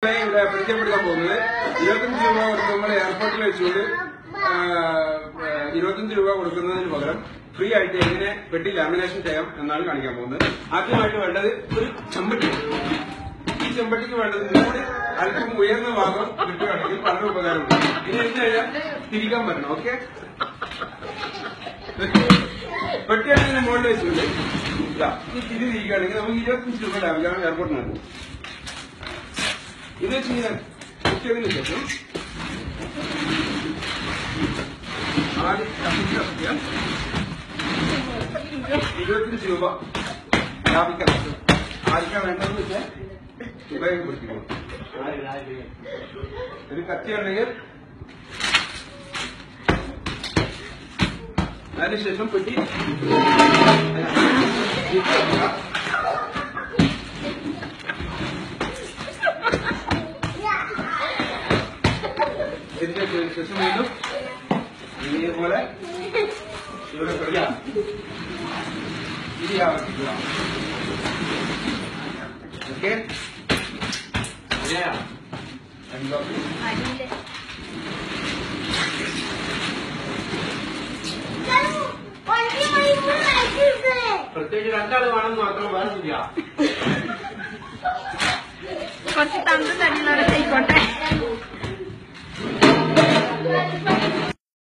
ഇവിടെ പരിചയപ്പെടുത്താൻ പോകുന്നത് ഇരുപത്തഞ്ച് രൂപ കൊടുത്ത് നമ്മൾ എയർപോർട്ടിൽ വെച്ചുകൊണ്ട് ആ, ആ, ഇരുപത്തഞ്ച് രൂപ കൊടുക്കുന്നതിന് പകരം ഫ്രീ ആയിട്ട് എങ്ങനെ പെട്ടി ലാമിനേഷൻ ചെയ്യാം എന്നാണ് കാണിക്കാൻ പോകുന്നത് ആദ്യമായിട്ട് വേണ്ടത് ഒരു ചെമ്പട്ടി ഈ ചെമ്പട്ടിക്ക് വേണ്ടത് മൂന്ന് അല്പം ഉയർന്ന ഭാഗം കിട്ടുകയാണെങ്കിൽ വളരെ ഉപകാരമുണ്ട് ഇനി എന്ത് കഴിഞ്ഞാൽ തിരിക്കാൻ പറ്റണം ഓക്കെ പെട്ടിയാണെങ്കിൽ മുകളിൽ വെച്ചിട്ടുണ്ട് ഇതാ, ഈ തിരി തിരിക്കുകയാണെങ്കിൽ നമുക്ക് ഇരുപത്തഞ്ച് രൂപ ലാഭിക്കാം എയർപോർട്ടിൽ നിന്ന് ഇത് വെച്ച് ഇങ്ങനെ കുത്തിയതിനു ശേഷം ആദ്യം കത്തിച്ച് കത്തിക്കാം. ഇരുപത്തഞ്ച് രൂപ ലാഭിക്കാൻ പറ്റും ആർക്കാ വേണ്ടതെന്ന് വെച്ചാൽ ഉപയോഗപ്പെടുത്തിക്കോളൂ ഒരു കത്തിയുണ്ടെങ്കിൽ അതിനുശേഷം പെട്ടി ഇതിന്റെ ശേഷം വീണ്ടും ഇതേപോലെ ഇവിടെ കഴിയാം ഇത് ആവർത്തിക്കുക ഓക്കെ പ്രത്യേകിച്ച് രണ്ടാൾ വേണമെന്ന് മാത്രം വേണമെന്നില്ല കുറച്ച് തണ്ടും തടിയുള്ളവരൊക്കെ ആയിക്കോട്ടെ